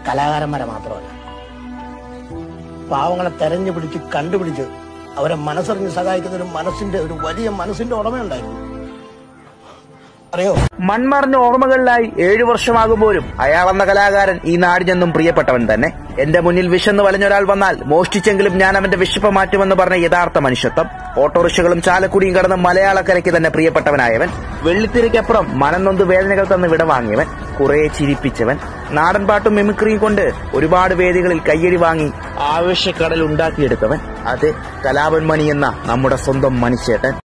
കലാകാരന്മാരെ മാത്രമല്ല പാവങ്ങളെ തെരഞ്ഞു പിടിച്ച് കണ്ടുപിടിച്ച് അവരെ മനസ്സറിഞ്ഞ് സഹായിക്കുന്ന ഒരു മനസ്സിന്റെ ഒരു വലിയ മനസ്സിന്റെ ഉടമയുണ്ടായിരുന്നു അറിയോ മൺമറഞ്ഞ ഓർമ്മകളിലായി ഏഴു വർഷമാകുമ്പോഴും അയാളെന്ന കലാകാരൻ ഈ നാടിനെന്നും പ്രിയപ്പെട്ടവൻ തന്നെ എന്റെ മുന്നിൽ വിശന്ന് വലഞ്ഞൊരാൾ വന്നാൽ മോഷ്ടിച്ചെങ്കിലും ഞാൻ അവന്റെ വിശപ്പ് മാറ്റുമെന്ന് പറഞ്ഞ യഥാർത്ഥ മനുഷ്യത്വം ഓട്ടോറിക്ഷകളും ചാലക്കുടിയും കടന്ന് മലയാളക്കരയ്ക്ക് തന്നെ പ്രിയപ്പെട്ടവനായവൻ വെള്ളിത്തിരയ്ക്കപ്പുറം മനംനൊന്ത് വേദനകൾ തന്ന് വിടവാങ്ങിയവൻ കുറെ ചിരിപ്പിച്ചവൻ നാടൻ പാട്ടും മിമിക്രിയും കൊണ്ട് ഒരുപാട് വേദികളിൽ കയ്യടി വാങ്ങി ആവശ്യക്കടൽ ഉണ്ടാക്കിയെടുത്തവൻ അത് കലാപൻ മണി എന്ന നമ്മുടെ സ്വന്തം മനുഷ്യേട്ടൻ